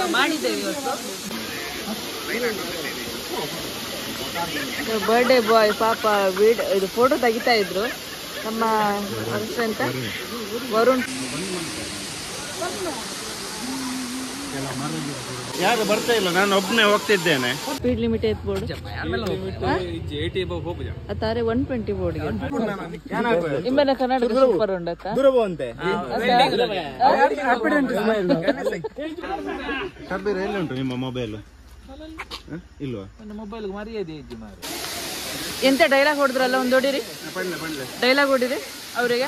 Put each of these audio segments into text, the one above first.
ಮಾಡಿದ್ದೇವೆ ಇವತ್ತು birthday boy ಪಾಪ ವಿಡ್ ಇದು ಫೋಟೋ ತೆಗಿತಾ ಇದ್ರು ನಮ್ಮ ಅಂತ ವರುಣ್ ಯಾರು ಬರ್ತಾ ಇಲ್ಲ ನಾನು ಒಬ್ಬನೇ ಹೋಗ್ತಿದ್ದೇನೆ ಸ್ಪೀಡ್ ಲಿಮಿಟ್ ಐತ್ ಬೋರ್ಡ್ ಅತ್ತಾರೆ ಒನ್ ಟ್ವೆಂಟಿ ಬೋರ್ಡ್ಗೆ ನಿಮ್ಮನ್ನ ಕರ್ನಾಟಕ ಸೂಪರ್ ಉಂಡತ್ತ ಶಬ್ಬೀರ್ ಎಲ್ಲಿ ಉಂಟು ನಿಮ್ಮ ಮೊಬೈಲ್ ಇಲ್ವಾ ಎಂತ ಡೈಲಾಗ್ ಹೊಡೆದ್ರಲ್ಲ ಒಂದು ಹೊಡಿರಿ ಡೈಲಾಗ್ ಹೊಡಿರಿ ಅವರಿಗೆ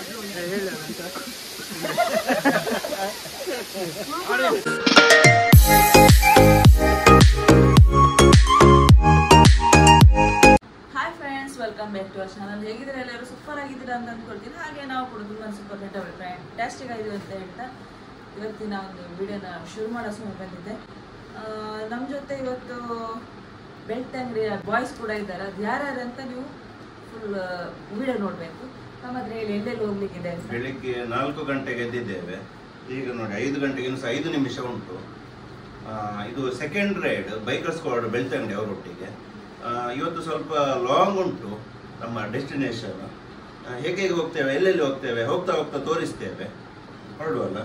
hi friends welcome back to our channel ಹೇಗಿದ್ದೀರಾ ಎಲ್ಲರೂ ಸೂಪರ್ ಆಗಿದ್ದೀರಾ ಅಂತ ಅಂದ್ಕೊಳ್ತೀನಿ ಹಾಗೆ ನಾವು ಕೂಡ ತುಂಬ ಸೂಪರ್ ಫ್ಯಾಂಟಾಸ್ಟಿಕ್ ಆಗಿದ್ದೀವಿ ಅಂತ ಹೇಳ್ತಾ ಇವತ್ತಿನ ಒಂದು ವಿಡಿಯೋನ ಶುರು ಮಾಡೋ ಸಮಯ ಬಂದಿದೆ ನಮ್ಮ ಜೊತೆ ಇವತ್ತು ಬೆಳ್ತಂಗಡಿಯ ಬಾಯ್ಸ್ ಕೂಡ ಇದ್ದಾರೆ ಅದು ಯಾರ್ಯಾರು ಅಂತ ನೀವು ಫುಲ್ ವಿಡಿಯೋ ನೋಡಬೇಕು ನಮ್ಮ ಹತ್ರ ಹೇಳಿ ಎಲ್ಲೆಲ್ಲಿ ಹೋಗ್ಲಿಕ್ಕಿದೆ ಅಂತ ಬೆಳಿಗ್ಗೆ ನಾಲ್ಕು ಗಂಟೆಗೆ ಎದ್ದಿದ್ದೇವೆ ಈಗ ನೋಡಿ ಐದು ಗಂಟೆಗೆ ಇನ್ನು ಸಹ ಐದು ನಿಮಿಷ ಉಂಟು ಆ, ಇದು second ride biker squad Belthangady ಅವರೊಟ್ಟಿಗೆ ಆ, ಇವತ್ತು ಸ್ವಲ್ಪ ಲಾಂಗ್ ಉಂಟು ನಮ್ಮ ಡೆಸ್ಟಿನೇಷನ್ ಹೇಗೆ ಹೇಗೆ ಹೋಗ್ತೇವೆ ಎಲ್ಲೆಲ್ಲಿ ಹೋಗ್ತೇವೆ ಹೋಗ್ತಾ ಹೋಗ್ತಾ ತೋರಿಸ್ತೇವೆ ಹೊರಡುವಲ್ಲ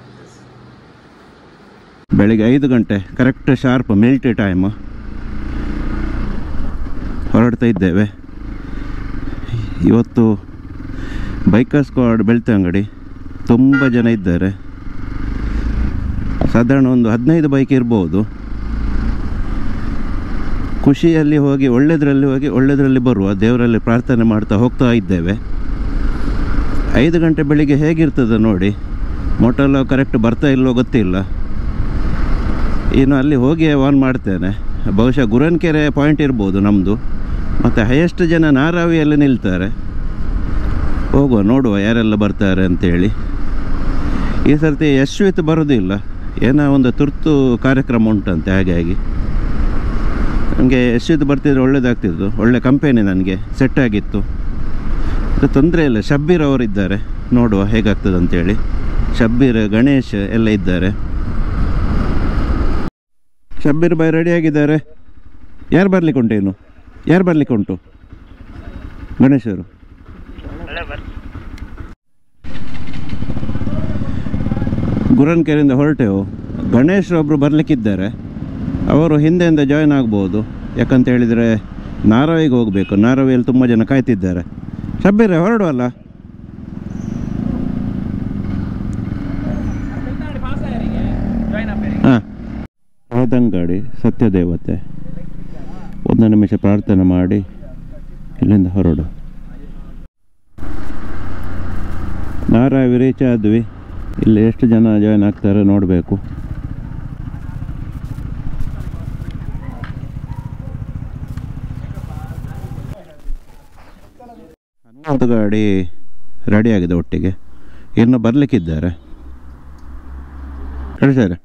ಬೆಳಿಗ್ಗೆ ಐದು ಗಂಟೆ ಕರೆಕ್ಟ್ ಶಾರ್ಪ್ ಮಿಲ್ಟಿ ಟೈಮ್ ಹೊರಡ್ತಾ ಇದ್ದೇವೆ ಇವತ್ತು ಬೈಕರ್ ಸ್ಕ್ವಾಡ್ ಬೆಳ್ತಂಗಡಿ ತುಂಬ ಜನ ಇದ್ದಾರೆ ಸಾಧಾರಣ ಒಂದು ಹದಿನೈದು ಬೈಕ್ ಇರ್ಬೋದು ಖುಷಿಯಲ್ಲಿ ಹೋಗಿ ಒಳ್ಳೆಯದ್ರಲ್ಲಿ ಹೋಗಿ ಒಳ್ಳೆಯದ್ರಲ್ಲಿ ಬರುವ ದೇವರಲ್ಲಿ ಪ್ರಾರ್ಥನೆ ಮಾಡ್ತಾ ಹೋಗ್ತಾ ಇದ್ದೇವೆ ಐದು ಗಂಟೆ ಬೆಳಿಗ್ಗೆ ಹೇಗಿರ್ತದೆ ನೋಡಿ ಮೋಟಲ್ಲ ಕರೆಕ್ಟ್ ಬರ್ತಾ ಇಲ್ಲೋ ಗೊತ್ತಿಲ್ಲ ಇನ್ನು ಅಲ್ಲಿ ಹೋಗಿ ಆನ್ ಮಾಡ್ತೇನೆ ಬಹುಶಃ ಗುರನ್ಕೆರೆ ಪಾಯಿಂಟ್ ಇರ್ಬೋದು ನಮ್ಮದು ಮತ್ತು ಹೈಯೆಸ್ಟ್ ಜನ ನಾರಾವಿಯಲ್ಲಿ ನಿಲ್ತಾರೆ ಹೋಗುವ ನೋಡುವ ಯಾರೆಲ್ಲ ಬರ್ತಾರೆ ಅಂತೇಳಿ ಈ ಸರ್ತಿ ಯಶ್ವಿತ್ ಬರೋದಿಲ್ಲ ಏನೋ ಒಂದು ತುರ್ತು ಕಾರ್ಯಕ್ರಮ ಉಂಟಂತೆ ಹಾಗಾಗಿ ನನಗೆ ಯಶ್ವಿತ್ ಬರ್ತಿದ್ರೆ ಒಳ್ಳೇದಾಗ್ತಿತ್ತು ಒಳ್ಳೆ ಕಂಪೆನಿ ನನಗೆ ಸೆಟ್ ಆಗಿತ್ತು ತೊಂದರೆ ಇಲ್ಲ ಶಬ್ಬೀರ್ ಅವರಿದ್ದಾರೆ ನೋಡುವ ಹೇಗಾಗ್ತದೆ ಅಂತೇಳಿ ಶಬ್ಬೀರ್ ಗಣೇಶ್ ಎಲ್ಲ ಇದ್ದಾರೆ ಶಬ್ಬೀರ್ ಬಾಯ್ ರೆಡಿ ಆಗಿದ್ದಾರೆ ಯಾರು ಬರ್ಲಿಕ್ಕೆ ಉಂಟು ಇನ್ನು ಯಾರು ಬರ್ಲಿಕ್ಕೆ ಉಂಟು ಗಣೇಶರು ಗುರನ್ಕೆರೆಯಿಂದ ಹೊರಟೆವು ಗಣೇಶ್ ಒಬ್ಬರು ಬರಲಿಕ್ಕಿದ್ದಾರೆ ಅವರು ಹಿಂದೆಯಿಂದ ಜಾಯ್ನ್ ಆಗ್ಬೋದು ಯಾಕಂತ ಹೇಳಿದರೆ ನಾರವಿಗೆ ಹೋಗಬೇಕು ನಾರವಿಯಲ್ಲಿ ತುಂಬ ಜನ ಕಾಯ್ತಿದ್ದಾರೆ ಶಬ್ಬೀರೆ ಹೊರಡುವಲ್ಲ ಹಾಂ ಆದಂಗಾಡಿ ಸತ್ಯದೇವತೆ ಒಂದು ನಿಮಿಷ ಪ್ರಾರ್ಥನೆ ಮಾಡಿ ಇಲ್ಲಿಂದ ಹೊರಡು ನಾರಾವಿ ರೀಚ್ ಆದ್ವಿ ಇಲ್ಲಿ ಎಷ್ಟು ಜನ ಜಾಯ್ನ್ ಆಗ್ತಾರೆ ನೋಡಬೇಕು ಹನ್ನೊಂದು ಗಾಡಿ ರೆಡಿ ಆಗಿದೆ ಒಟ್ಟಿಗೆ ಇನ್ನು ಬರಲಿಕ್ಕಿದ್ದಾರೆ ಕಳಿಸ್ಯಾರೆ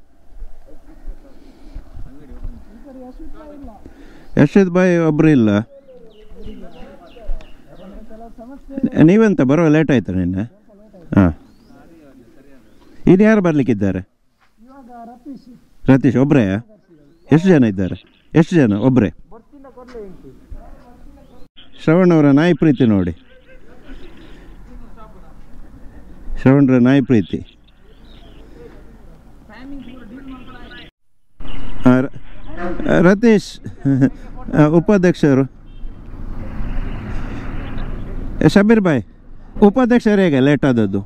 ಯಶೋದ್ ಬಾಯಿ ಒಬ್ಬರು ಇಲ್ಲ ನೀವೆಂತ ಬರುವ ಲೇಟ್ ಆಯ್ತಾ ನಿನ್ನೆ ಹಾಂ ಇನ್ನು ಯಾರು ಬರಲಿಕ್ಕಿದ್ದಾರೆ ರತೀಶ್ ಒಬ್ಬರೇ ಎಷ್ಟು ಜನ ಇದ್ದಾರೆ ಎಷ್ಟು ಜನ ಒಬ್ಬರೇ ಶ್ರವಣ್ ಅವರ ನಾಯಿ ಪ್ರೀತಿ ನೋಡಿ ಶ್ರವಣ್ರ ನಾಯಿ ಪ್ರೀತಿ ಆ, ರ- ರತೀಶ್ ಆ, ಉಪಾಧ್ಯಕ್ಷರು ಏ, ಶಬೀರ್ ಬಾಯ್ ಉಪಾಧ್ಯಕ್ಷರು ಹೇಗೆ ಲೇಟ್ ಆದದ್ದು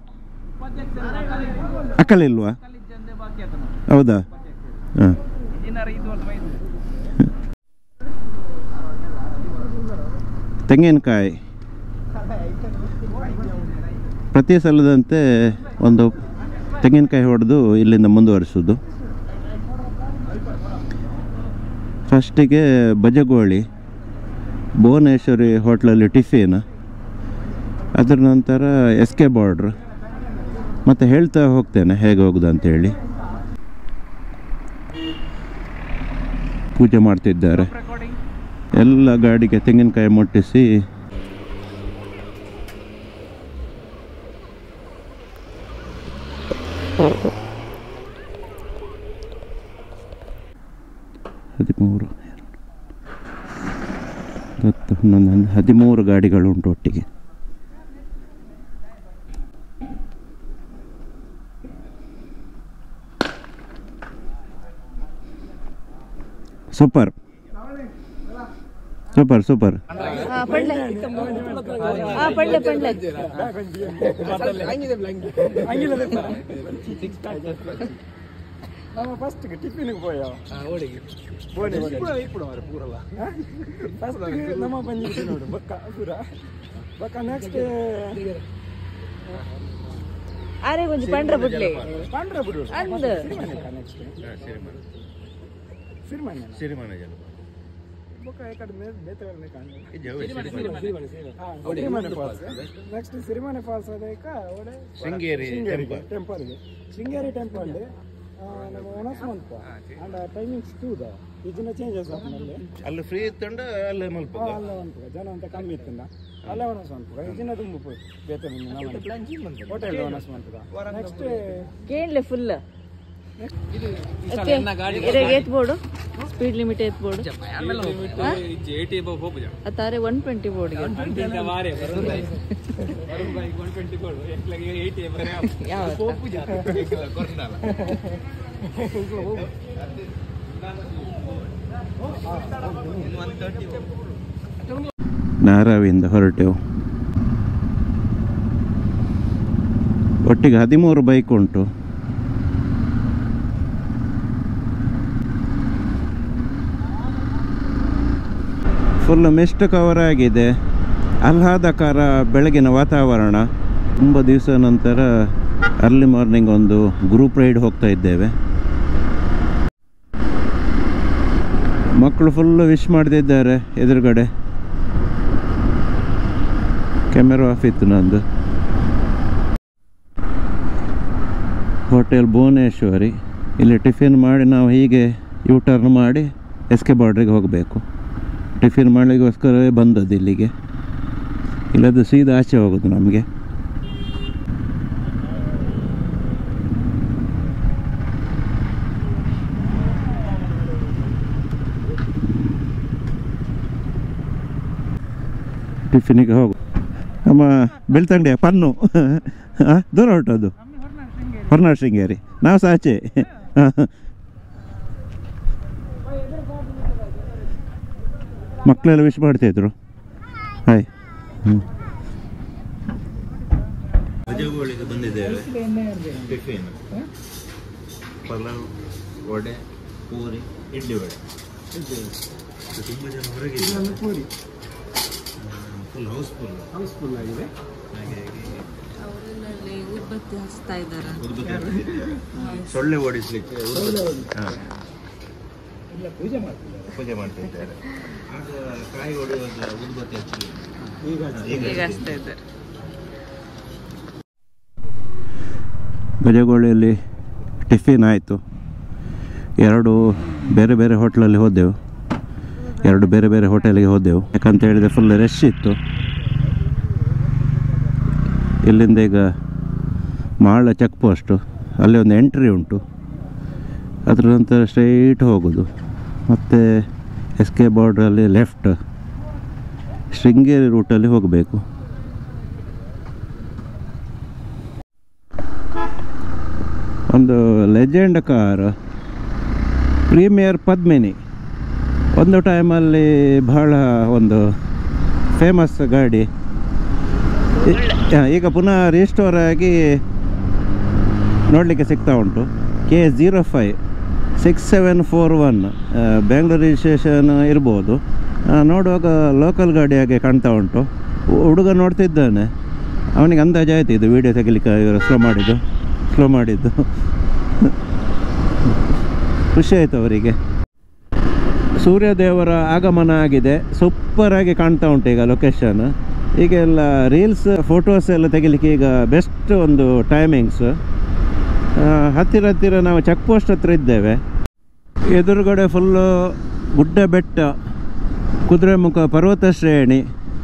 ಅಕ್ಕಲಿಲ್ವಾ ಹೌದಾ ಹಾಂ ತೆಂಗಿನಕಾಯಿ ಪ್ರತಿ ಸಲದಂತೆ ಒಂದು ತೆಂಗಿನಕಾಯಿ ಹೊಡೆದು ಇಲ್ಲಿಂದ ಮುಂದುವರಿಸೋದು ಫಸ್ಟಿಗೆ ಬಜಗೋಳಿ ಭುವನೇಶ್ವರಿ ಹೋಟ್ಲಲ್ಲಿ ಟಿಫಿನ್ ಅದರ ನಂತರ ಎಸ್ ಕೆ ಬಾರ್ಡ್ರ್ ಮತ್ತು ಹೇಳ್ತಾ ಹೋಗ್ತೇನೆ ಹೇಗೆ ಹೋಗುದು ಅಂತೇಳಿ ಪೂಜೆ ಮಾಡ್ತಿದ್ದಾರೆ ಎಲ್ಲ ಗಾಡಿಗೆ ತೆಂಗಿನಕಾಯಿ ಮುಟ್ಟಿಸಿ ಹದಿಮೂರು ಹತ್ತು ಹನ್ನೊಂದು ಹದಿಮೂರು ಗಾಡಿಗಳು ಉಂಟು ಒಟ್ಟಿಗೆ ಸೂಪರ್ ಸೂಪರ್ ಸೂಪರ್ ಹಾ ಪಡ್ಲೆ ಹಾ ಪಡ್ಲೆ ಪಡ್ಲೆ ನಮ್ಮ ಫಸ್ಟ್ ಟಿಫಿನ್ಗೆ ಪೋಯ ಫಸ್ಟ್ ನಮ್ಮ ಬಂದಿತ್ತು ನೋಡು ಬಕ್ಕ ಪೂರ ಬಕ್ಕ ನೆಕ್ಸ್ಟ್ ಆರೆ ಒಂಜಿ ಪಂಡ್ರ ಬುಡ್ಲೆ ಪಾಂಡ್ರ ಬಿಡು ಅಂದ್ ನೆಕ್ಸ್ಟ್ ಸಿರಿಮನೆ ಬೊಕ್ಕ ಏಕಡೆ ಬೇತವರನೆ Sirimane falls next Sirimane falls ಅದಕ್ಕ ಒಡೆ ಶೃಂಗೇರಿ ಟೆಂಪಲ್ಗೆ ಶೃಂಗೇರಿ ಟೆಂಪಲ್ ನಮ್ಮ ಒಣಸ್ month and timings to the ಇದಿನ ಚೇಂಜಸ್ ಆದ್ಮೇಲೆ ಅಲ್ಲಿ ಫ್ರೀ ಇತ್ತಂಡ ಅಲ್ಲೇ ಮಲ್ಪ ಅಲ್ಲ ಒಂದು ಜನ ಅಂತ ಕಮ್ಮಿ ಇತ್ತಂದ ಅಲ್ಲೇ ಒಣಸ್ ಮಂತ್ ಇದಿನ ತುಂಬ ಬೇತೆ ಹೋಟೆಲ್ ಒಣಸ್ ಮಂತ್ ನೆಕ್ಸ್ಟ್ ಕೇಳಲೆ ಫುಲ್ ಏತ್ ಬೋರ್ಡು ಸ್ಪೀಡ್ ಲಿಮಿಟ್ ಏತ್ ಬೋರ್ಡು ಅತ್ತಾರೆ ಒನ್ ಟ್ವೆಂಟಿ ಬೋರ್ಡ್ಗೆ ಯಾವ ನಾರಾವಿಂದ ಹೊರಟೆವು ಒಟ್ಟಿಗೆ ಹದಿಮೂರು ಬೈಕ್ ಉಂಟು ಫುಲ್ ಮಿಸ್ಟ್ ಕವರ್ ಆಗಿದೆ ಆಹ್ಲಾದಕರ ಬೆಳಗಿನ ವಾತಾವರಣ ತುಂಬ ದಿವಸ ನಂತರ ಅರ್ಲಿ ಮಾರ್ನಿಂಗ್ ಒಂದು ಗ್ರೂಪ್ ರೈಡ್ ಹೋಗ್ತಾ ಇದ್ದೇವೆ ಮಕ್ಕಳು ಫುಲ್ ವಿಶ್ ಮಾಡ್ತಿದ್ದಾರೆ ಎದುರುಗಡೆ ಕ್ಯಾಮೆರಾ ಆಫ್ ಇತ್ತು ನಂದು ಹೋಟೆಲ್ ಭುವನೇಶ್ವರಿ ಇಲ್ಲಿ ಟಿಫಿನ್ ಮಾಡಿ ನಾವು ಹೀಗೆ ಯೂ ಟರ್ನ್ ಮಾಡಿ ಎಸ್ ಕೆ ಬಾರ್ಡ್ರಿಗೆ ಹೋಗಬೇಕು ಟಿಫಿನ್ ಮಾಡಲಿಕ್ಕೋಸ್ಕರವೇ ಬಂದದ್ದು ಇಲ್ಲಿಗೆ ಇಲ್ಲದು ಸೀದಾ ಆಚೆ ಹೋಗೋದು ನಮಗೆ ಟಿಫಿನಿಗೆ ಹೋಗು ನಮ್ಮ ಬೆಳ್ತಂಗಡಿಯ ಪನ್ನು ಆ, ದೂರ ಹೊರಟದು ಹೊರನಾಡು ಶೃಂಗೇರಿ ನಾವು ಸಹ ಆಚೆ ಮಕ್ಕಳೆಲ್ಲ ವಿಶ್ ಮಾಡ್ತಾಯಿದ್ರು ಹಾಯ್ ಹ್ಞೂ ರಜಗೋಳಿಗೆ ಬಂದಿದ್ದೇವೆ ಟಿಫಿನ್ ಪಲಾವ್ ವಡೆ ಪೂರಿ ಇಡ್ಲಿ ವಡೆ ತುಂಬ ಜನ ಹೊರಗೆ ಪೂರಿ ಫುಲ್ ಹೌಸ್ಫುಲ್ ಹೌಸ್ಫುಲ್ ಆಗಿದೆ ಹಾಗಾಗಿ ಅವರಲ್ಲಿ ಉದ್ಬತ್ತಿ ಹಚ್ತಾ ಇದ್ದಾರೆ ಸೊಳ್ಳೆ ಓಡಿಸ್ಲಿಕ್ಕೆ ಹಾ, ಇಲ್ಲ ಪೂಜೆ ಮಾಡ್ತಿದ್ದಾರೆ ಪೂಜೆ ಮಾಡ್ತಿದ್ದಾರೆ ಆಗ ಕಾಯಿ ಹೊಡೆಯುವಾಗ ಉದ್ಬತ್ತಿ ಹಚ್ಚಿ ಈಗ ಈಗ ಹಚ್ತಾ ಇದ್ದಾರೆ ಗಜಗೋಳಿಯಲ್ಲಿ ಟಿಫಿನ್ ಆಯಿತು ಎರಡು ಬೇರೆ ಬೇರೆ ಹೋಟ್ಲಲ್ಲಿ ಹೋದೆವು ಎರಡು ಬೇರೆ ಬೇರೆ ಹೋಟೆಲಿಗೆ ಹೋದೆವು ಯಾಕಂತ ಹೇಳಿದರೆ ಫುಲ್ ರಶ್ ಇತ್ತು ಇಲ್ಲಿಂದ ಈಗ ಮಾಳ ಚೆಕ್ ಪೋಸ್ಟು ಅಲ್ಲಿ ಒಂದು ಎಂಟ್ರಿ ಉಂಟು ಅದರ ನಂತರ ಸ್ಟ್ರೈಟ್ ಹೋಗೋದು ಮತ್ತು ಎಸ್ ಕೆ ಬಾರ್ಡ್ರಲ್ಲಿ ಲೆಫ್ಟ್ ಶೃಂಗೇರಿ ರೂಟಲ್ಲಿ ಹೋಗಬೇಕು ಒಂದು ಲೆಜೆಂಡ್ ಕಾರ್ ಪ್ರೀಮಿಯರ್ ಪದ್ಮಿನಿ ಒಂದು ಟೈಮಲ್ಲಿ ಬಹಳ ಒಂದು ಫೇಮಸ್ ಗಾಡಿ ಈ- ಆ, ಈಗ ಪುನಃ ರಿಸ್ಟೋರ್ ಆಗಿ ನೋಡಲಿಕ್ಕೆ ಸಿಗ್ತಾ ಉಂಟು K zero five six seven four one Bengaluru registration ಇರ್ಬೋದು ಆ, ನೋಡುವಾಗ ಲೋಕಲ್ ಗಾಡಿ ಹಾಗೆ ಕಾಣ್ತಾ ಉಂಟು ಹು- ಹುಡುಗ ನೋಡ್ತಿದ್ದಾನೆ ಅವನಿಗೆ ಅಂದಾಜು ಆಯ್ತು ಇದು ವೀಡಿಯೋ ತೆಗಿಲಿಕ್ಕೆ ಇವರು ಸ್ಲೋ ಮಾಡಿದ್ದು ಸ್ಲೋ ಮಾಡಿದ್ದು ಖುಷಿ ಆಯಿತು ಅವರಿಗೆ ಸೂರ್ಯದೇವರ ಆಗಮನ ಆಗಿದೆ ಸೂಪರಾಗಿ ಕಾಣ್ತಾ ಉಂಟು ಈಗ ಲೊಕೇಶನ್ ಈಗೆಲ್ಲ ರೀಲ್ಸ್ ಫೋಟೋಸ್ ಎಲ್ಲ ತೆಗಿಲಿಕ್ಕೆ ಈಗ ಬೆಸ್ಟ್ ಒಂದು ಟೈಮಿಂಗ್ಸ್ ಹತ್ತಿರ ಹತ್ತಿರ ನಾವು ಚೆಕ್ ಪೋಸ್ಟ್ ಹತ್ರ ಇದ್ದೇವೆ ಎದುರುಗಡೆ ಫುಲ್ಲು ಗುಡ್ಡ ಬೆಟ್ಟ ಕುದುರೆಮುಖ ಪರ್ವತ ಶ್ರೇಣಿ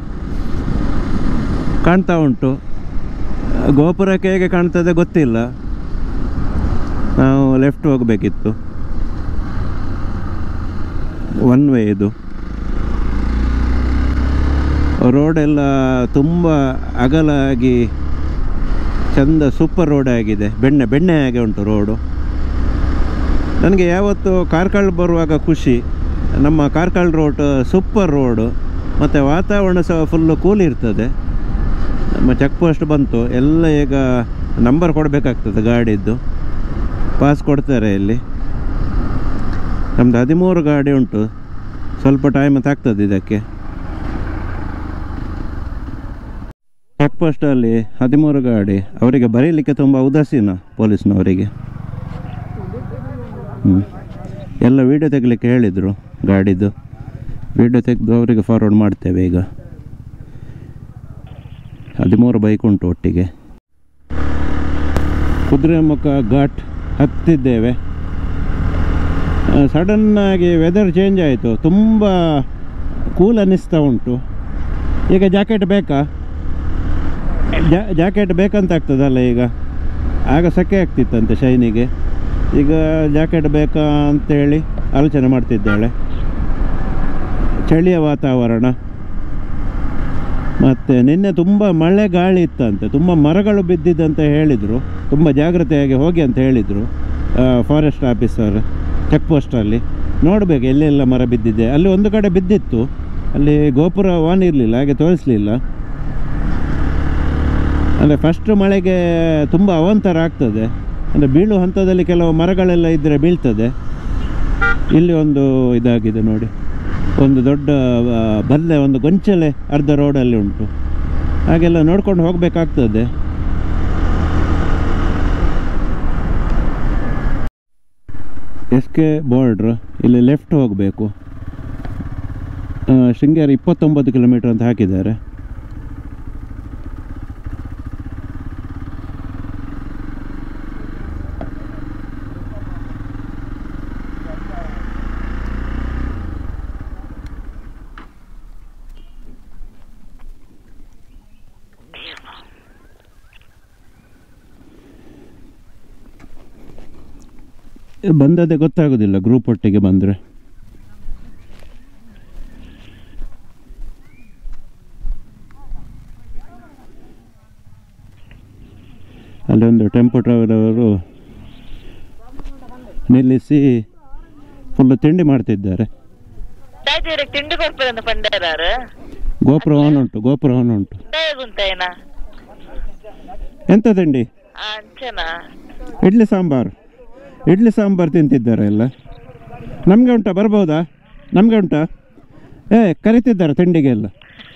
ಕಾಣ್ತಾ ಉಂಟು ಗೋಪುರಕ್ಕೆ ಹೇಗೆ ಕಾಣ್ತದೆ ಗೊತ್ತಿಲ್ಲ ನಾವು ಲೆಫ್ಟ್ ಹೋಗಬೇಕಿತ್ತು ಒನ್ ವೇ ಇದು ರೋಡೆಲ್ಲ ತುಂಬ ಅಗಲಾಗಿ ಚಂದ ಸೂಪರ್ ರೋಡ್ ಆಗಿದೆ ಬೆಣ್ಣೆ ಬೆಣ್ಣೆ ಹಾಗೆ ಉಂಟು ರೋಡು ನನಗೆ ಯಾವತ್ತು ಕಾರ್ಕಳ ಬರುವಾಗ ಖುಷಿ ನಮ್ಮ ಕಾರ್ಕಳ ರೋಡ್ ಸೂಪರ್ ರೋಡು ಮತ್ತು ವಾತಾವರಣ ಸಹ ಫುಲ್ಲು ಕೂಲ್ ಇರ್ತದೆ ನಮ್ಮ ಚೆಕ್ ಪೋಸ್ಟ್ ಬಂತು ಎಲ್ಲ ಈಗ ನಂಬರ್ ಕೊಡಬೇಕಾಗ್ತದೆ ಗಾಡಿದ್ದು ಪಾಸ್ ಕೊಡ್ತಾರೆ ಇಲ್ಲಿ ನಮ್ಮದು ಹದಿಮೂರು ಗಾಡಿ ಉಂಟು ಸ್ವಲ್ಪ ಟೈಮ್ ತಾಗ್ತದೆ ಇದಕ್ಕೆ ಚೆಕ್ ಪೋಸ್ಟಲ್ಲಿ ಹದಿಮೂರು ಗಾಡಿ ಅವರಿಗೆ ಬರೀಲಿಕ್ಕೆ ತುಂಬ ಉದಾಸೀನ ಪೊಲೀಸ್ನವರಿಗೆ ಹ್ಞೂ ಎಲ್ಲ ವೀಡಿಯೋ ತೆಗಲಿಕ್ಕೆ ಹೇಳಿದರು ಗಾಡಿದು ವೀಡಿಯೋ ತೆಗೆದು ಅವರಿಗೆ ಫಾರ್ವರ್ಡ್ ಮಾಡ್ತೇವೆ ಈಗ ಹದಿಮೂರು ಬೈಕ್ ಉಂಟು ಒಟ್ಟಿಗೆ ಕುದುರೆಮುಖ ಘಾಟ್ ಹತ್ತಿದ್ದೇವೆ ಸಡನ್ನಾಗಿ ವೆದರ್ ಚೇಂಜ್ ಆಯಿತು ತುಂಬ ಕೂಲ್ ಅನ್ನಿಸ್ತಾ ಉಂಟು ಈಗ ಜಾಕೆಟ್ ಬೇಕಾ ಜಾ ಜಾಕೆಟ್ ಬೇಕಂತ ಆಗ್ತದಲ್ಲ ಈಗ ಆಗ ಸೆಕೆ ಆಗ್ತಿತ್ತಂತೆ ಶೈನಿಗೆ ಈಗ ಜಾಕೆಟ್ ಬೇಕಾ ಅಂತೇಳಿ ಆಲೋಚನೆ ಮಾಡ್ತಿದ್ದಾಳೆ ಚಳಿಯ ವಾತಾವರಣ ಮತ್ತು ನಿನ್ನೆ ತುಂಬ ಮಳೆ ಗಾಳಿ ಇತ್ತಂತೆ ತುಂಬ ಮರಗಳು ಬಿದ್ದಿದ್ದಂತ ಹೇಳಿದರು ತುಂಬ ಜಾಗ್ರತೆಯಾಗಿ ಹೋಗಿ ಅಂತ ಹೇಳಿದರು ಫಾರೆಸ್ಟ್ ಆಫೀಸರ್ ಚೆಕ್ ಪೋಸ್ಟಲ್ಲಿ ನೋಡಬೇಕು ಎಲ್ಲೆಲ್ಲ ಮರ ಬಿದ್ದಿದೆ ಅಲ್ಲಿ ಒಂದು ಕಡೆ ಬಿದ್ದಿತ್ತು ಅಲ್ಲಿ ಗೋಪುರ ವಾನ್ ಇರಲಿಲ್ಲ ಹಾಗೆ ತೋರಿಸಲಿಲ್ಲ ಅಂದರೆ ಫಸ್ಟ್ ಮಳೆಗೆ ತುಂಬ ಅವಾಂತರ ಆಗ್ತದೆ ಅಂದರೆ ಬೀಳು ಹಂತದಲ್ಲಿ ಕೆಲವು ಮರಗಳೆಲ್ಲ ಇದ್ದರೆ ಬೀಳ್ತದೆ ಇಲ್ಲಿ ಒಂದು ಇದಾಗಿದೆ ನೋಡಿ ಒಂದು ದೊಡ್ಡ ಆ, ಬಲ್ಲೆ ಒಂದು ಗೊಂಚಲೆ ಅರ್ಧ ರೋಡಲ್ಲಿ ಉಂಟು ಹಾಗೆಲ್ಲ ನೋಡ್ಕೊಂಡು ಹೋಗಬೇಕಾಗ್ತದೆ ಎಸ್ ಕೆ ಬಾರ್ಡ್ರ್ ಇಲ್ಲಿ ಲೆಫ್ಟ್ ಹೋಗಬೇಕು ಶೃಂಗೇರಿ ಇಪ್ಪತ್ತೊಂಬತ್ತು ಕಿಲೋಮೀಟರ್ ಅಂತ ಹಾಕಿದ್ದಾರೆ ಬಂದದ್ದೇ ಗೊತ್ತಾಗೋದಿಲ್ಲ ಗ್ರೂಪ್ ಒಟ್ಟಿಗೆ ಬಂದರೆ ಅಲ್ಲೊಂದು ಟೆಂಪೋ ಟ್ರಾವೆಲ್ ಅವರು ನಿಲ್ಲಿಸಿ ಫುಲ್ಲು ತಿಂಡಿ ಮಾಡ್ತಿದ್ದಾರೆ ತಾಯ್ತೀರ ತಿಂಡಿ ಕೊಡ್ಬೇಕಂತ ಪಂಡರಾರ ಗೋಪುರ ಆನ್ ಉಂಟು ಗೋಪುರ ಆನ್ ಉಂಟು ಗುಂತಾಯನ ಎಂತ ತಿಂಡಿ ಅಂಚನ ಇಡ್ಲಿ ಸಾಂಬಾರು ಇಡ್ಲಿ ಸಾಂಬಾರು ತಿಂತಿದ್ದಾರೆ ಎಲ್ಲ ನಮಗೆ ಉಂಟಾ ಬರ್ಬೋದಾ ನಮಗೆ ಉಂಟಾ ಏ ಕರಿತಿದ್ದಾರೆ ತಿಂಡಿಗೆ ಎಲ್ಲ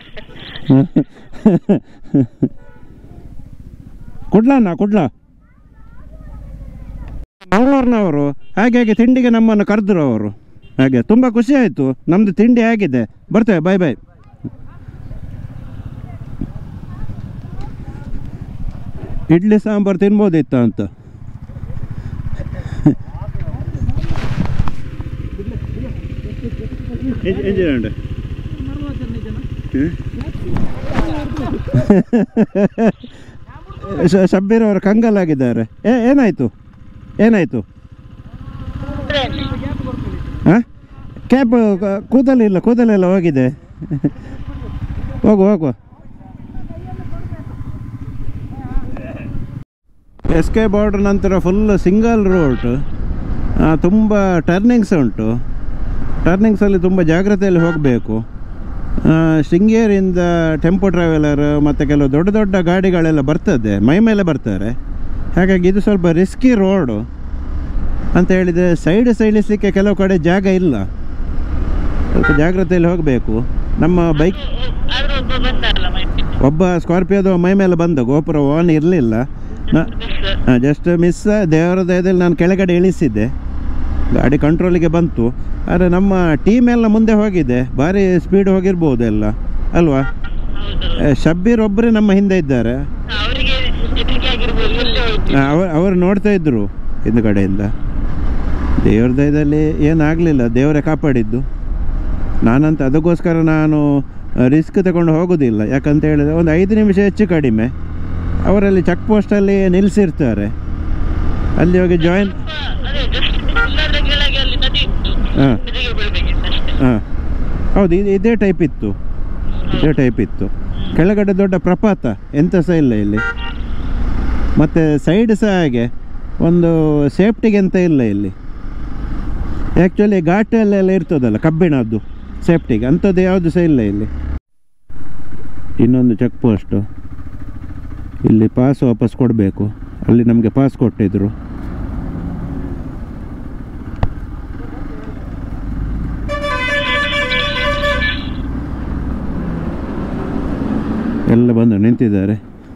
ಕೊಡ್ಲಾನ ಕೊಡ್ಲಾ ಮಂಗಳೂರಿನವರು ಹಾಗೆ ಹಾಗೆ ತಿಂಡಿಗೆ ನಮ್ಮನ್ನು ಕರೆದ್ರು ಅವರು ಹಾಗೆ ತುಂಬ ಖುಷಿ ಆಯಿತು ನಮ್ಮದು ತಿಂಡಿ ಆಗಿದೆ ಬರ್ತೇವೆ ಬಾಯ್ ಬಾಯ್ ಇಡ್ಲಿ ಸಾಂಬಾರು ತಿನ್ಬೋದಿತ್ತ ಅಂತ ಎಂಜಿನ ಶಬ್ಬೀರ್ ಅವರು ಕಂಗಲಾಗಿದ್ದಾರೆ ಏ ಏನಾಯಿತು ಏನಾಯಿತು ಹಾಂ ಕ್ಯಾಬ್ ಕೂದಲಿಲ್ಲ ಕೂದಲೆಲ್ಲ ಹೋಗಿದೆ ಹೋಗು ಹೋಗುವ ಎಸ್ ಕೆ ಬಾರ್ಡರ್ ನಂತರ ಫುಲ್ ಸಿಂಗಲ್ ರೋಡ್ ತುಂಬ ಟರ್ನಿಂಗ್ಸ್ ಉಂಟು ಟರ್ನಿಂಗ್ಸಲ್ಲಿ ತುಂಬ ಜಾಗ್ರತೆಯಲ್ಲಿ ಹೋಗಬೇಕು ಶೃಂಗೇರಿಯಿಂದ ಟೆಂಪೋ ಟ್ರಾವೆಲರ್ ಮತ್ತು ಕೆಲವು ದೊಡ್ಡ ದೊಡ್ಡ ಗಾಡಿಗಳೆಲ್ಲ ಬರ್ತದೆ ಮೈ ಮೇಲೆ ಬರ್ತಾರೆ ಹಾಗಾಗಿ ಇದು ಸ್ವಲ್ಪ ರಿಸ್ಕಿ ರೋಡು ಅಂತ ಹೇಳಿದರೆ ಸೈಡ್ ಸೈಡಿಸಲಿಕ್ಕೆ ಕೆಲವು ಕಡೆ ಜಾಗ ಇಲ್ಲ ಸ್ವಲ್ಪ ಜಾಗ್ರತೆಯಲ್ಲಿ ಹೋಗಬೇಕು ನಮ್ಮ ಬೈಕ್ ಆದ್ರೂ ಒಬ್ಬ ಬಂದಲ್ಲ ಮೈಟಿ ಒಬ್ಬ ಸ್ಕಾರ್ಪಿಯೋದ ಮೈ ಮೇಲೆ ಬಂದ ಗೋಪುರ ಆನ್ ಇರಲಿಲ್ಲ ಜಸ್ಟ್ ಮಿಸ್ ದೇವರ ದಯದಲ್ಲಿ ನಾನು ಕೆಳಗಡೆ ಇಳಿಸಿದ್ದೆ ಗಾಡಿ ಕಂಟ್ರೋಲಿಗೆ ಬಂತು ಆದರೆ ನಮ್ಮ ಟೀಮ್ ಎಲ್ಲ ಮುಂದೆ ಹೋಗಿದೆ ಭಾರಿ ಸ್ಪೀಡ್ ಹೋಗಿರ್ಬೋದು ಎಲ್ಲ ಅಲ್ವಾ ಹೌದು ಆ, ಶಬ್ಬೀರ್ ಒಬ್ಬರೇ ನಮ್ಮ ಹಿಂದೆ ಇದ್ದಾರೆ ಅವರಿಗೆ ಹೆದರಿಕೆ ಆಗಿರ್ಬೋದು ಎಲ್ಲ ಹೋಯ್ತು ಅವರು ಅವರು ನೋಡ್ತಾ ಇದ್ದರು ಹಿಂದುಗಡೆಯಿಂದ ದೇವ್ರ ದಯದಲ್ಲಿ ಏನಾಗಲಿಲ್ಲ ದೇವರೇ ಕಾಪಾಡಿದ್ದು ನಾನಂತ ಅದಕ್ಕೋಸ್ಕರ ನಾನು ರಿಸ್ಕ್ ತಗೊಂಡು ಹೋಗೋದಿಲ್ಲ ಯಾಕಂತ ಹೇಳಿದ್ರೆ ಒಂದು ಐದು ನಿಮಿಷ ಹೆಚ್ಚು ಕಡಿಮೆ ಅವರಲ್ಲಿ ಚೆಕ್ ಪೋಸ್ಟಲ್ಲಿ ನಿಲ್ಲಿಸಿರ್ತಾರೆ ಅಲ್ಲಿ ಹೋಗಿ ಜಾಯಿನ್ ಅದೇ ಜಸ್ಟ್ ಇಲ್ಲಾದ್ರೆ ಕೆಳಗೆ ಅಲ್ಲಿ ನದಿ ಇತ್ತು ಹಾಂ ನದಿಗೆ ಬೀಳ್ಬೇಕಿತ್ತು ಅಷ್ಟೇ ಹಾಂ ಹೌದು ಇದು ಇದೇ ಟೈಪ್ ಇತ್ತು ಇದೇ ಟೈಪ್ ಇತ್ತು ಕೆಳಗಡೆ ದೊಡ್ಡ ಪ್ರಪಾತ ಎಂಥ ಸಹ ಇಲ್ಲ ಇಲ್ಲಿ ಮತ್ತು ಸೈಡ್ ಸಹ ಹಾಗೆ ಒಂದು ಸೇಫ್ಟಿಗೆ ಅಂತ ಇಲ್ಲ ಇಲ್ಲಿ ಆ್ಯಕ್ಚುಲಿ ಘಾಟಲ್ಲೆಲ್ಲ ಇರ್ತದಲ್ಲ ಕಬ್ಬಿಣದ್ದು ಸೇಫ್ಟಿಗೆ ಅಂಥದ್ದು ಯಾವುದು ಸಹ ಇಲ್ಲ ಇಲ್ಲಿ ಇನ್ನೊಂದು ಚೆಕ್ ಪೋಸ್ಟು ಇಲ್ಲಿ ಪಾಸ್ ವಾಪಸ್ ಕೊಡಬೇಕು ಅಲ್ಲಿ ನಮಗೆ ಪಾಸ್ ಕೊಟ್ಟಿದ್ರು ಎಲ್ಲ ಬಂದು ನಿಂತಿದ್ದಾರೆ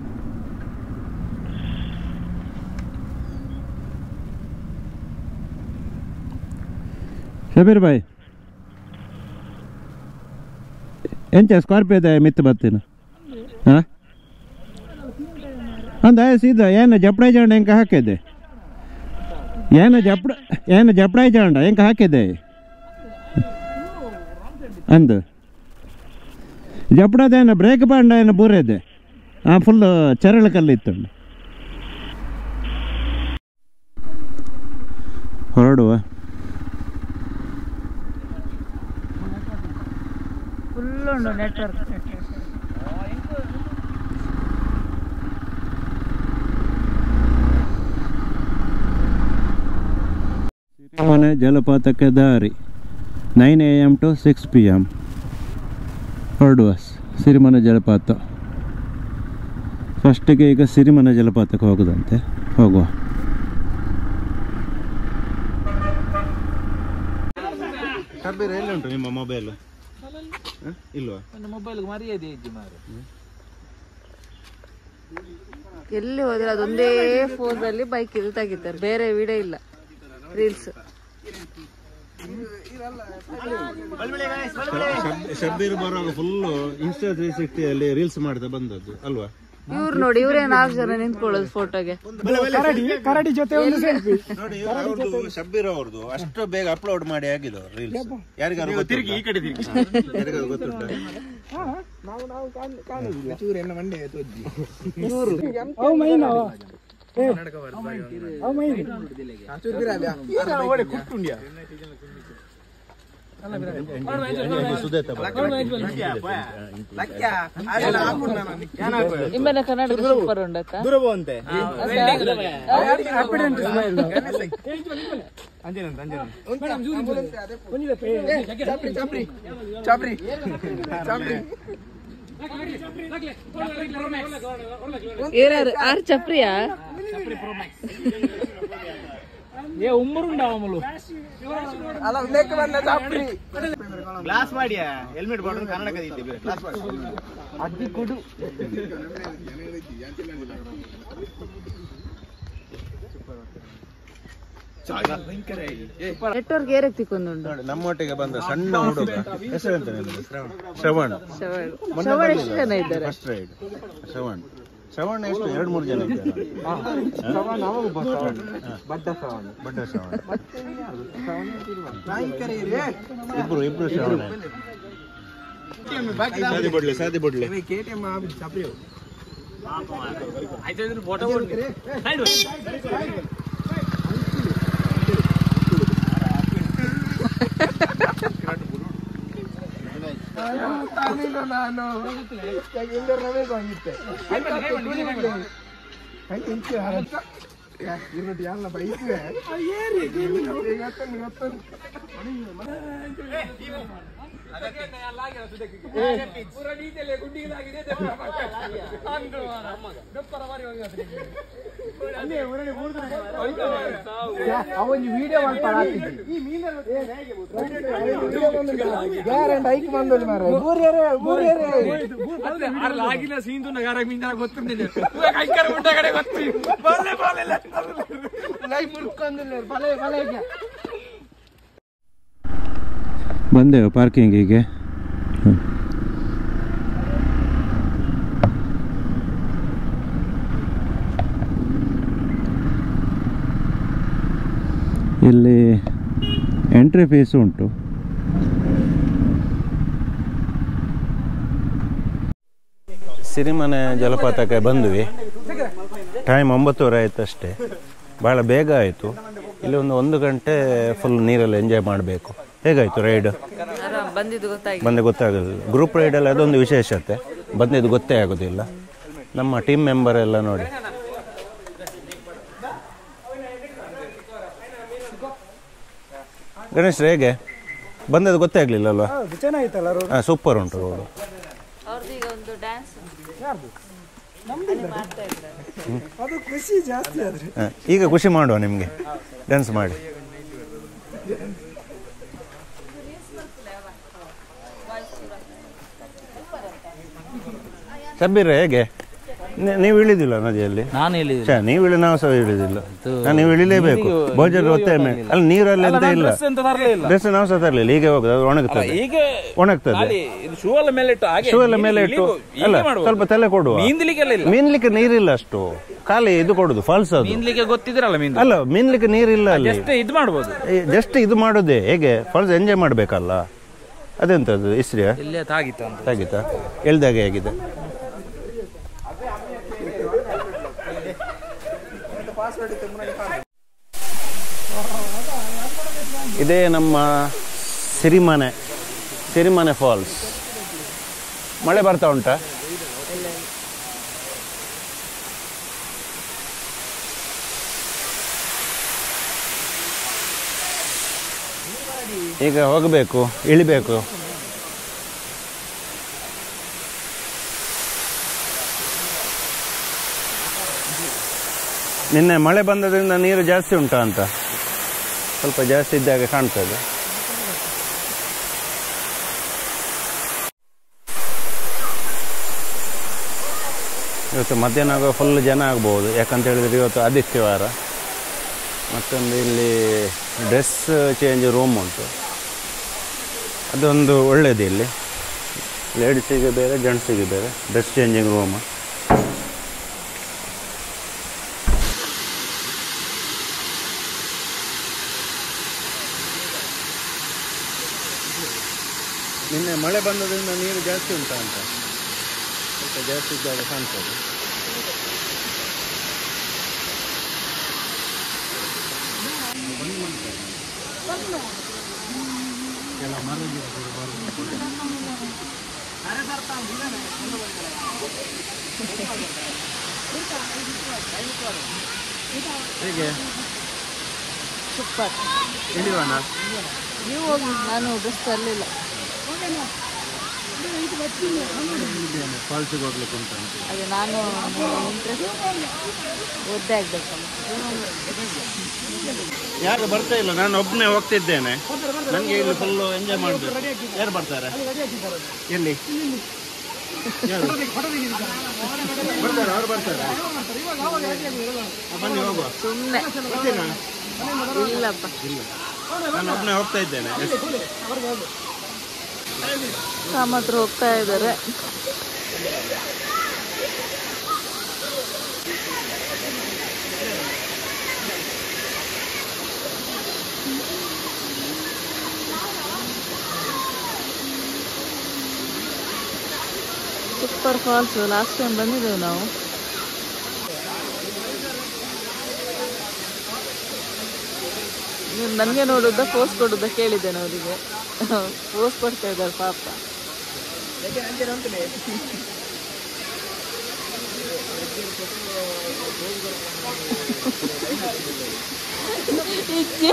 ಶಬೀರ್ ಬಾಯ್ ಎಂಚ ಸ್ಕಾರ್ಪಿಯೋದ ಮಿತ್ತು ಬತ್ತಿನ ಹಾಂ ಅಂದ ಸೀದಾ ಏನು ಜಪ್ಡಾಯ್ ಜಾಂಡ ಹೆಂಗೆ ಹಾಕಿದೆ ಏನು ಜಪ್ಡ ಏನು ಜಪ್ಡಾಯ್ ಜಾಂಡ ಹೆಂಗೆ ಹಾಕಿದೆ ಅಂದು ಜಪ್ಡದೇನು ಬ್ರೇಕ್ ಬಾಂಡ ಏನು ಬೂರಿದೆ ಹಾಂ ಫುಲ್ಲು ಚರಳ ಕಲ್ಲಿತ್ತು ಹೊರಡುವ ಫುಲ್ ಉಂಟು ನೆಟ್ವರ್ಕ್ ಮನೆ ಜಲಪಾತಕ್ಕೆ ದಾರಿ nine A M two six P M ಹೊರಡುವ ಸಿರಿಮನೆ ಜಲಪಾತ ಫಸ್ಟಿಗೆ ಈಗ ಸಿರಿಮನೆ ಜಲಪಾತಕ್ಕೆ ಹೋಗುದಂತೆ ಹೋಗುವ ಶಬ್ಬೀರ್ ಎಲ್ಲಿ ಉಂಟು ನಿಮ್ಮ ಮೊಬೈಲ್ ಇಲ್ವಾ ಎಲ್ಲಿ ಹೋದ್ರೆ ಅದೊಂದೇ ಫೋನ್ ಅಲ್ಲಿ ಬೈಕ್ ಇದು ತೆಗಿತಾರೆ ಬೇರೆ ವಿಡಿಯೋ ಇಲ್ಲ ರೀಲ್ಸ್ ಶಬ್ಬೀರ್ ಬರುವಾಗ ಫುಲ್ಲು ಇನ್ಸ್ಟಾ ತ್ರೀ ಸಿಕ್ಸ್ಟಿಯಲ್ಲಿ ರೀಲ್ಸ್ ಮಾಡ್ತಾ ಬಂದದ್ದು ಅಲ್ವಾ ಇವ್ರು ನೋಡಿ ಇವರೇ ನಾಲ್ಕು ಜನ ನಿಂತ್ಕೊಳ್ಳೋದು ಫೋಟೋಗೆ ಕರಡಿ ಕರಡಿ ಜೊತೆ ಒಂದು ಸೆಲ್ಫಿ ನೋಡಿ ಅವ್ರದ್ದು ಶಬ್ಬೀರ್ ಅವ್ರದ್ದು ಅಷ್ಟು ಬೇಗ ಅಪ್ಲೋಡ್ ಮಾಡಿ ಆಗಿದೆ ರೀಲ್ಸ್ ಯಾರಿಗಾರು ತಿರುಗಿ ಈ ಕಡೆ ತಿರುಗಿ ಯಾರಿಗಾರು ಗೊತ್ತುಂಟ ನಾವು ನಾವು ಕಾಣುದಿಲ್ಲ ಅವು ಮೈನ್ ಅವ ಏ, ಅವು ಮೈನ್ ಸುದೇತ ಇಂಬನ ಕರ್ನಾಟಕ ಸೂಪರ್ ಉಂಡಕ್ಕ ಹ್ಯಾಪಿಡೆಂಟ್ ಸ್ಮೈಲ್ ಏನಾರು ಆರ್ ಚಪ್ರಿಯಾ ಏ ಉಮ್ಮರುಂಡ ಅವಮಲು ಗ್ಲಾಸ್ ಮಾಡಿ ಹೆಲ್ಮೆಟ್ ಬಾರ್ಡರ್ ಕನ್ನಡ ಕದೀತಿ ಗ್ಲಾಸ್ ಮಾಡಿ ಅದ್ದಿ ಕೊಡು ನೆಟ್ವರ್ಕ್ ಏರಕ್ ತಿಕ್ಕೊಂದುಂಡು ನೋಡಿ ನಮ್ಮೊಟ್ಟಿಗೆ ಬಂದ ಸಣ್ಣ ಹುಡುಗ ಹೆಸರೆಂತ ನಿಮ್ದು ಶ್ರವಣ್ ಶ್ರವಣ್ ಶ್ರವಣ್ ಎಷ್ಟು ಜನ ಇದ್ದಾರೆ ಫಸ್ಟ್ ರೈಡ್ ಶ್ರವಣ್ ಶ್ರವಣ್ ಎಷ್ಟು ಎರಡು ಮೂರು ಜನ ಇದ್ದಾರೆ ಬಡ್ಡ ಸವಣ ಬಡ್ಡ ಶ್ರವಣ್ ಇಬ್ರು ಇಬ್ರು ಶ್ರವಣ ಸಾದಿ ಬಿಡ್ಲಿ ಸಾದಿ ಬಿಡ್ಲಿ ಅವನು ವಿಡಿಯೋ ಗ್ಯಾರಂಟಿ ಐಕ್ ಬಂದಲ್ಲಿ ಮಾರ ಮೂರ್ಯಾರೆ ಮೂರ್ಯಾರೆ ಆಗಿನ ಸೀನ್ ನಗಾರ ಮೀನ ಗೊತ್ತಿರ್ಲಿಲ್ಲ ಕೈಕರ ಮುಂಡ ಕಡೆ ಗೊತ್ತಿ ಬಲ್ಲೆ ಬಲ್ಲೆ ಲೈ ಮುರ್ಕೊಂಡಿಲ್ಲ ಬಲೆ ಬಲೆಗೆ ಬಂದೆವು ಪಾರ್ಕಿಂಗಿಗೆ ಇಲ್ಲಿ ಎಂಟ್ರಿ ಫೀಸ್ ಉಂಟು ಸಿರಿಮನೆ ಜಲಪಾತಕ್ಕೆ ಬಂದ್ವಿ ಟೈಮ್ ಒಂಬತ್ತುವರೆ ಆಯ್ತು ಅಷ್ಟೇ ಭಾಳ ಬೇಗ ಆಯಿತು ಇಲ್ಲಿ ಒಂದು ಒಂದು ಗಂಟೆ ಫುಲ್ ನೀರಲ್ಲಿ ಎಂಜಾಯ್ ಮಾಡಬೇಕು ಹೇಗಾಯಿತು ರೈಡ್ ಆರಾಮ ಬಂದಿದ್ದು ಗೊತ್ತಾಗಿ ಬಂದೆ ಗೊತ್ತಾಗೋದಿಲ್ಲ ಗ್ರೂಪ್ ರೈಡಲ್ಲಿ ಅದೊಂದು ವಿಶೇಷತೆ ಬಂದಿದ್ದು ಗೊತ್ತೇ ಆಗೋದಿಲ್ಲ ನಮ್ಮ ಟೀಮ್ ಮೆಂಬರ್ ಎಲ್ಲ ನೋಡಿ ಗಣೇಶ್ ಹೇಗೆ ಬಂದದ್ದು ಗೊತ್ತೇ ಆಗಲಿಲ್ಲ ಅಲ್ವಾ ಚೆನ್ನಾಗಿತ್ತಲ್ಲ ರೋಡ್ ಹಾಂ ಸೂಪರ್ ಉಂಟು ರೋಡು ಅವ್ರದ್ದು ಈಗ ಒಂದು ಡ್ಯಾನ್ಸ್ ಯಾರ್ದು ಮಾಡ್ತಾ ಇದ್ದಾರೆ ಅದು ಖುಷಿ ಜಾಸ್ತಿ ಆದ್ರೆ ಹಾಂ ಈಗ ಖುಷಿ ಮಾಡುವ ನಿಮಗೆ ಡ್ಯಾನ್ಸ್ ಮಾಡಿ ಸಬ್ಬೀರ ಹೇಗೆ ನೀ- ನೀವು ಇಳಿದಿಲ್ಲ ನದಿಯಲ್ಲಿ ನಾನು ಇಲ್ಲಿ ಛೆ, ನೀವು ಇಳಿ ನಾವು ಸಹ ಇಳಿದಿಲ್ಲ ನಾನು ನೀವು ಇಳಿಲೇಬೇಕು ಭೋಜನ ಹೊತ್ತೆ ಮೇಲೆ ಅಲ್ಲಿ ನೀರಲ್ಲಿ ಎಂತ ಇಲ್ಲ ಎಂತ ತರಲಿಲ್ಲ ಡ್ರೆಸ್ ನಾವು ಸಹ ತರಲಿಲ್ಲ ಹೀಗೆ ಹೋಗುದು ಅದು ಒಣಗುತ್ತದೆ ಈಗ ಒಣಗ್ತದೆ ಖಾಲಿ ಇದು ಶೂ ಎಲ್ಲ ಮೇಲೆ ಇಟ್ಟು ಹಾಗೆ ಶೂ ಎಲ್ಲ ಮೇಲೆ ಇಟ್ಟು ಇಳಿಬೋದು. ಹೀಗೆ ಅಲ್ಲ ಮಾಡ್ಬೋದು. ಸ್ವಲ್ಪ ತಲೆ ಕೊಡುವ ಮೀನ್ಲಿಕ್ಕೆಲ್ಲ ಇಲ್ಲ ಮೀನ್ಲಿಕ್ಕೆ ನೀರಿಲ್ಲ ಅಷ್ಟು ಖಾಲಿ ಇದು ಕೊಡುದು ಫಾಲ್ಸ್ ಅದು ಮೀನ್ಲಿಕ್ಕೆ ಗೊತ್ತಿದ್ರಲ್ಲ ಮೀನ್ ಅಲ್ಲ ಮೀನ್ಲಿಕ್ಕೆ ನೀರಿಲ್ಲ ಅಲ್ಲಿ ಜಸ್ಟ್ ಇದು ಮಾಡ್ಬೋದು ಜಸ್ಟ್ ಇದು ಮಾಡೋದೇ ಹೇಗೆ ಫಾಲ್ಸ್ ಎಂಜಾಯ್ ಮಾಡಬೇಕಲ್ಲ ಅದೆಂತದ್ದು ಇಸ್ರಿಯ ಇಲ್ಲೇ ತಾಗಿತ್ತು ಅಂತ ಆಗಿತ್ತಾ ಎಳ್ದಾಗೆ ಆಗಿದೆ ಇದೇ ನಮ್ಮ ಸಿರಿಮನೆ ಸಿರಿಮನೆ ಫಾಲ್ಸ್ ಮಳೆ ಬರ್ತಾ ಉಂಟಾ ಈಗ ಹೋಗಬೇಕು ಇಳಿಬೇಕು ನಿನ್ನೆ ಮಳೆ ಬಂದದ್ರಿಂದ ನೀರು ಜಾಸ್ತಿ ಉಂಟಾ ಅಂತ ಸ್ವಲ್ಪ ಜಾಸ್ತಿ ಇದ್ದಾಗ ಕಾಣ್ತದೆ ಇವತ್ತು ಮಧ್ಯಾಹ್ನ ಆಗುವ ಫುಲ್ ಜನ ಆಗ್ಬೋದು ಯಾಕಂತ ಹೇಳಿದ್ರೆ ಇವತ್ತು ಆದಿತ್ಯವಾರ ಮತ್ತೊಂದು ಇಲ್ಲಿ ಡ್ರೆಸ್ ಚೇಂಜ್ ರೂಮ್ ಉಂಟು ಅದೊಂದು ಒಳ್ಳೆಯದು ಇಲ್ಲಿ ಲೇಡೀಸಿಗೆ ಬೇರೆ ಜೆಂಟ್ಸಿಗೆ ಬೇರೆ ಡ್ರೆಸ್ ಚೇಂಜಿಂಗ್ ರೂಮ್ ನಿನ್ನೆ ಮಳೆ ಬಂದದ್ರಿಂದ ನೀರು ಜಾಸ್ತಿ ಉಂಟಾ ಅಂತ ಸ್ವಲ್ಪ ಜಾಸ್ತಿ ಇದ್ದಾಗ ಕಾಣ್ತದೆ ಹೇಗೆ ಸೂಪರ್ ಇಳಿಯೋಣ ನೀವು ಹೋಗಿ ನಾನು ಡ್ರೆಸ್ ತರಲಿಲ್ಲ ಫಾಲ್ಸಿಗೆ ಹೋಗ್ಲಿಕ್ಕೆ ಉಂಟು ಅಂತ ಅದೇ ನಾನು ಇಂಟ್ರೆಸ್ಟ್ ಓದ್ದೇ ಆಗ್ಬೇಕಲ್ಲ ಯಾರು ಬರ್ತಾ ಇಲ್ಲ ನಾನು ಒಬ್ಬನೇ ಹೋಗ್ತಿದ್ದೇನೆ ನನಗೆ ಇಲ್ಲಿ ಫುಲ್ ಎಂಜಾಯ್ ಮಾಡಬೇಕು ಯಾರು ಬರ್ತಾರೆ ಎಲ್ಲಿ ಯಾರು? ಬರ್ತಾರೆ ಅವ್ರು ಬರ್ತಾರೆ ಆ, ಬನ್ನಿ ಹೋಗುವ ಸುಮ್ಮನೆ ಬರ್ತೀನಾ ಇಲ್ಲಪ್ಪ ನಾನು ಒಬ್ಬನೇ ಹೋಗ್ತಾ ಇದ್ದೇನೆ ಕಾಮತ್ರ ಹೋಗ್ತಾ ಇದ್ದಾರೆ ಸೂಪರ್ ಫಾಲ್ಸ್ ಲಾಸ್ಟ್ ಟೈಮ್ ಬಂದಿದ್ದೇವೆ ನಾವು ನೀವು ನನಗೆ ನೋಡುದ ಪೋಸ್ ಕೊಡುದ ಕೇಳಿದ್ದೇನೆ ಅವರಿಗೆ ಪೋಸ್ ಕೊಡ್ತಾ ಇದ್ದಾರೆ ಪಾಪ ಇಜ್ಜಿ.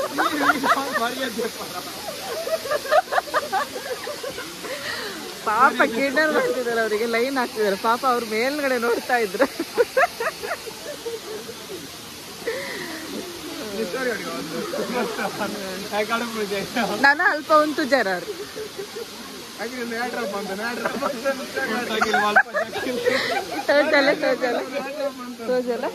ಪಾಪ ಕಿಂಡಲ್ ಮಾಡ್ತಿದ್ದಾರೆ ಅವರಿಗೆ ಲೈನ್ ಹಾಕ್ತಿದ್ದಾರೆ ಪಾಪ ಅವ್ರ ಮೇಲ್ಗಡೆ ನೋಡ್ತಾ ಇದ್ರು ನಾನು ಅಲ್ಪ ಉಂಟು ಜರ ತೋಜಲ್ಲ ತೋಜಲ್ಲ ತೋಜಲ್ಲ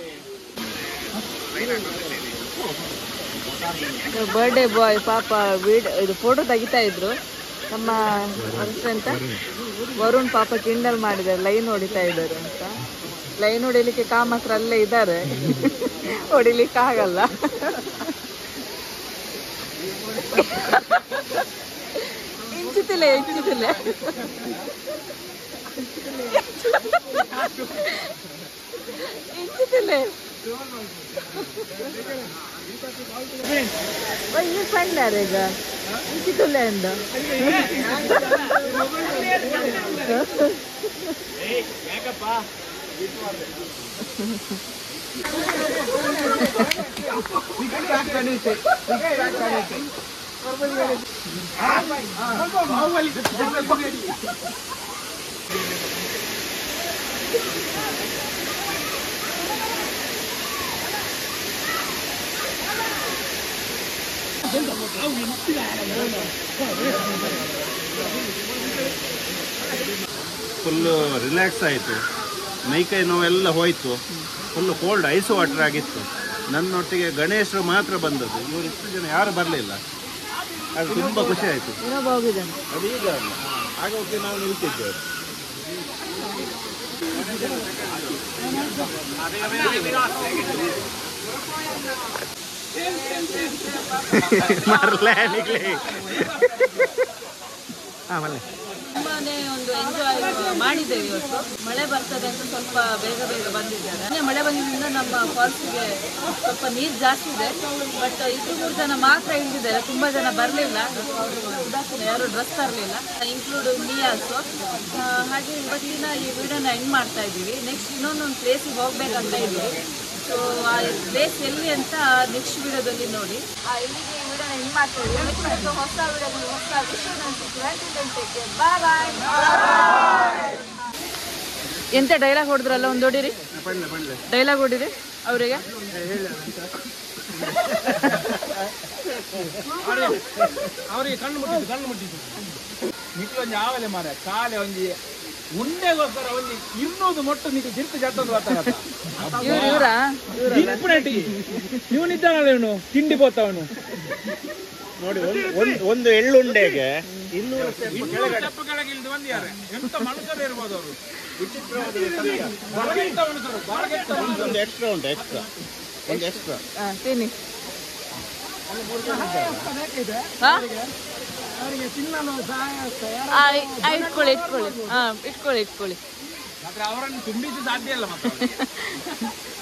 ಬರ್ಡೇ ಬಾಯ್ ಪಾಪ ವಿಡ್ ಇದು ಫೋಟೋ ತೆಗಿತಾ ಇದ್ರು ನಮ್ಮ ಅಂತ ವರುಣ್ ಪಾಪ ಕಿಂಡಲ್ ಮಾಡಿದ್ದಾರೆ ಲೈನ್ ಹೊಡಿತಾ ಇದ್ದಾರೆ ಅಂತ ಲೈನ್ ಹೊಡಿಲಿಕ್ಕೆ ಕಾಮತ್ರ ಅಲ್ಲೇ ಇದ್ದಾರೆ ಹೊಡಿಲಿಕ್ಕೆ ಆಗಲ್ಲ ಇಂಚಿತಿಲ್ಲ ಇಂಚಿತಿಲ್ಲ ಇಂಚಿತಿಲ್ಲ ये फंड डालेगा ಉಚಿತಲೆಯಿಂದ ಫುಲ್ಲು ರಿಲ್ಯಾಕ್ಸ್ ಆಯಿತು ಮೈಕೈ ನೋವೆಲ್ಲ ಹೋಯಿತು ಫುಲ್ಲು ಕೋಲ್ಡ್ ಐಸ್ ವಾಟರ್ ಆಗಿತ್ತು ನನ್ನೊಟ್ಟಿಗೆ ಗಣೇಶರು ಮಾತ್ರ ಬಂದದ್ದು ಇವರು ಇಷ್ಟು ಜನ ಯಾರು ಬರಲಿಲ್ಲ ಅದು ತುಂಬ ಖುಷಿ ಆಯಿತು ಇನ್ನೊಬ್ಬ ಹೋಗಿದ್ದಾನೆ ಅದು ಈಗ ಅಲ್ಲ ಆಗ ಹೋಗಿ ನಾವು ನಿಲ್ತಿದ್ದೇವೆ ಮರಲೇ ನಿಕ್ಲಿ ಹಾಂ ಮಲ್ಲೆ ತುಂಬಾನೇ ಒಂದು ಎಂಜಾಯ್ ಮಾಡಿದ್ದೇವೆ ಇವತ್ತು ಮಳೆ ಬರ್ತದೆ ಅಂತ ಸ್ವಲ್ಪ ಬೇಗ ಬೇಗ ಬಂದಿದ್ದಾರೆ ಮೊನ್ನೆ ಮಳೆ ಬಂದಿದ್ದರಿಂದ ನಮ್ಮ ಫಾಲ್ಸ್ಗೆ ಸ್ವಲ್ಪ ನೀರು ಜಾಸ್ತಿ ಇದೆ ಬಟ್ ಇಬ್ಬರು ಮೂರು ಜನ ಮಾತ್ರ ಇಳಿದಿದ್ದಾರೆ ತುಂಬಾ ಜನ ಬರಲಿಲ್ಲ ಉದಾಸೀನ ಯಾರು ಡ್ರೆಸ್ ತರಲಿಲ್ಲ ಇನ್ಕ್ಲೂಡ್ ಮೀ ಆಲ್ಸೋ ಹಾಗೆ ಇವತ್ತಿನ ಈ ವಿಡಿಯೋನ ಎಂಡ್ ಮಾಡ್ತಾ ಇದ್ದೀವಿ ನೆಕ್ಸ್ಟ್ ಇನ್ನೊಂದೊಂದು ಪ್ಲೇಸಿಗೆ ಹೋಗ್ಬೇಕಂತ ಇದ್ದೀವಿ ಸೊ ಆ ಪ್ಲೇಸ್ ಎಲ್ಲಿ ಅಂತ ನೆಕ್ಸ್ಟ್ ವಿಡಿಯೋದಲ್ಲಿ ನೋಡಿ ಇಲ್ಲಿಗೆ ಈ ವಿಡಿಯೋನ ಎಂಡ್ ಮಾಡ್ತಾ ಇದ್ದೀವಿ ನೆಕ್ಸ್ಟ್ ಹೊಸ ವಿಡಿಯೋದಲ್ಲಿ ಹೊಸ ವಿಷಯ ಬಾಯ್ ಬಾಯ್ ಎಂತ ಡೈಲಾಗ್ ಹೊಡೆದ್ರಲ್ಲ ಒಂದು ಹೊಡಿರಿ ಡೈಲಾಗ್ ಹೊಡಿರಿ ಅವರಿಗೆ ಅವರಿಗೆ ಕಣ್ಣು ಮುಟ್ಟಿದ್ದು ಕಣ್ಣು ಮುಟ್ಟಿದ್ದು ನಿಕ್ಲೊಂದು ಆವಲೆ ಮಾರ ಕಾಲೆ ಒಂಜಿ ಉಂಡೆಗೋಸ್ಕರ ಒಂದು ಇನ್ನೂದು ಮೊಟ್ಟು ನಿಕ್ಲು ತಿರ್ತು ಜಟ್ಟೊಂದು ಬರ್ತಾರ ಇವ್ರು ಇವರಾ ಇನ್ಫಿನಿಟಿ ಇವನಿದ್ದಾನಲ್ಲ ಇವನು ತಿಂಡಿ ಪೋತವನು ನೋಡಿ ಒಂದು- ಒಂದು ಒಂದು ಎಳ್ಳುಂಡೆಗೆ ಇನ್ನೂರು ತಪ್ಪು ಕೆಳಗೆ ಇಳಿದು ಬಂದಿದ್ದಾರೆ ಎಂತ ಮನುಷ್ಯರು ಇರ್ಬೋದು ಅವರು ಬಲಗೆಟ್ಟ ಮನುಷ್ಯರು ಬಲಗೆಟ್ಟ ಮನುಷ್ಯರು ಒಂದು ಎಕ್ಸ್ಟ್ರಾ ಉಂಟು ಎಕ್ಸ್ಟ್ರಾ ಒಂದು ಎಕ್ಸ್ಟ್ರಾ ಹಾ, ತಿನ್ನಿ ಹಾ? ಆ, ಇ- ಆ, ಇಟ್ಕೊಳ್ಳಿ ಇಟ್ಕೊಳ್ಳಿ ಹಾ ಇಟ್ಕೊಳ್ಳಿ ಇಟ್ಕೊಳ್ಳಿ ಮಾತ್ರ ಅವರನ್ನು ತುಂಬಿಸಿ ಸಾಧ್ಯ ಇಲ್ಲ ಮತ್ತೆ